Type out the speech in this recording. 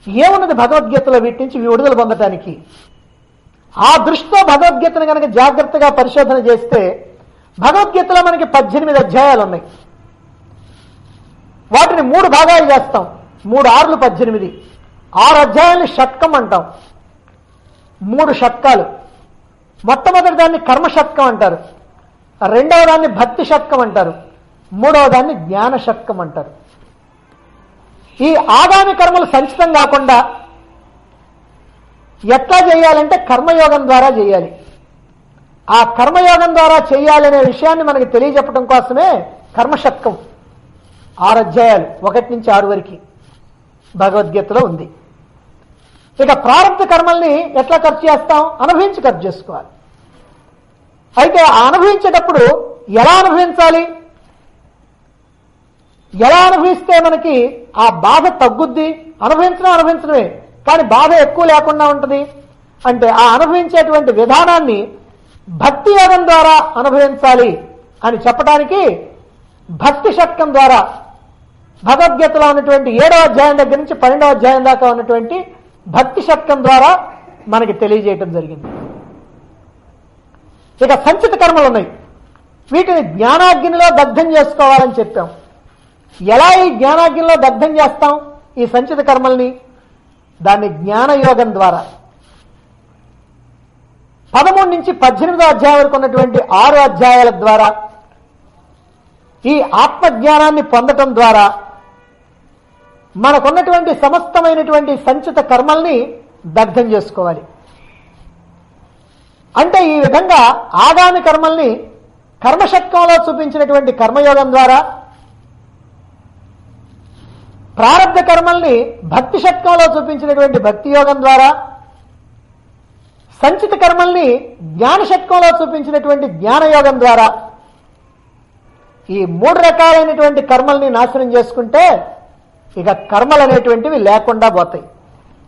ఏమున్నది భగవద్గీతలో వీటి నుంచి విడుదల పొందటానికి ఆ దృష్టితో భగవద్గీతను కనుక జాగ్రత్తగా పరిశోధన చేస్తే భగవద్గీతలో మనకి పద్దెనిమిది అధ్యాయాలు ఉన్నాయి వాటిని మూడు భాగాలు చేస్తాం మూడు ఆరులు పద్దెనిమిది ఆరు అధ్యాయాన్ని షట్కం అంటాం మూడు షట్కాలు మొట్టమొదటి దాన్ని కర్మ షట్కం అంటారు రెండవ దాన్ని భక్తి షట్కం అంటారు మూడవ దాన్ని జ్ఞాన షట్కం అంటారు ఈ ఆగామి కర్మలు సంచితం కాకుండా ఎట్లా చేయాలంటే కర్మయోగం ద్వారా చేయాలి ఆ కర్మయోగం ద్వారా చేయాలనే విషయాన్ని మనకి తెలియజెప్పడం కోసమే కర్మషట్కం ఆరు అధ్యాయాలు ఒకటి నుంచి ఆరు వరకు భగవద్గీతలో ఉంది ఇక ప్రారంభ కర్మల్ని ఎట్లా ఖర్చు చేస్తాం అనుభవించి ఖర్చు చేసుకోవాలి అయితే ఆ అనుభవించేటప్పుడు ఎలా అనుభవించాలి ఎలా అనుభవిస్తే మనకి ఆ బాధ తగ్గుద్ది అనుభవించడం అనుభవించడమే కానీ బాధ ఎక్కువ లేకుండా ఉంటుంది అంటే ఆ అనుభవించేటువంటి విధానాన్ని భక్తి యోగం ద్వారా అనుభవించాలి అని చెప్పడానికి భక్తి షట్కం ద్వారా భగవద్గీతలో ఉన్నటువంటి ఏడవ అధ్యాయం దగ్గర నుంచి పన్నెండవ అధ్యాయం దాకా ఉన్నటువంటి భక్తి షట్కం ద్వారా మనకి తెలియజేయటం జరిగింది ఇక సంచిత కర్మలు ఉన్నాయి వీటిని జ్ఞానాగ్నిలో దగ్ధం చేసుకోవాలని చెప్పాం ఎలా ఈ జ్ఞానాగ్నిలో దగ్ధం చేస్తాం ఈ సంచిత కర్మల్ని దాన్ని జ్ఞానయోగం ద్వారా పదమూడు నుంచి పద్దెనిమిదో అధ్యాయం వరకు ఉన్నటువంటి ఆరు అధ్యాయాల ద్వారా ఈ ఆత్మజ్ఞానాన్ని పొందటం ద్వారా మనకున్నటువంటి సమస్తమైనటువంటి సంచిత కర్మల్ని దగ్ధం చేసుకోవాలి అంటే ఈ విధంగా ఆగామి కర్మల్ని కర్మశక్తంలో చూపించినటువంటి కర్మయోగం ద్వారా ప్రారంభ కర్మల్ని భక్తి శక్తంలో చూపించినటువంటి భక్తి యోగం ద్వారా సంచిత కర్మల్ని జ్ఞానశక్తంలో చూపించినటువంటి జ్ఞానయోగం ద్వారా ఈ మూడు రకాలైనటువంటి కర్మల్ని నాశనం చేసుకుంటే ఇక కర్మలు అనేటువంటివి లేకుండా పోతాయి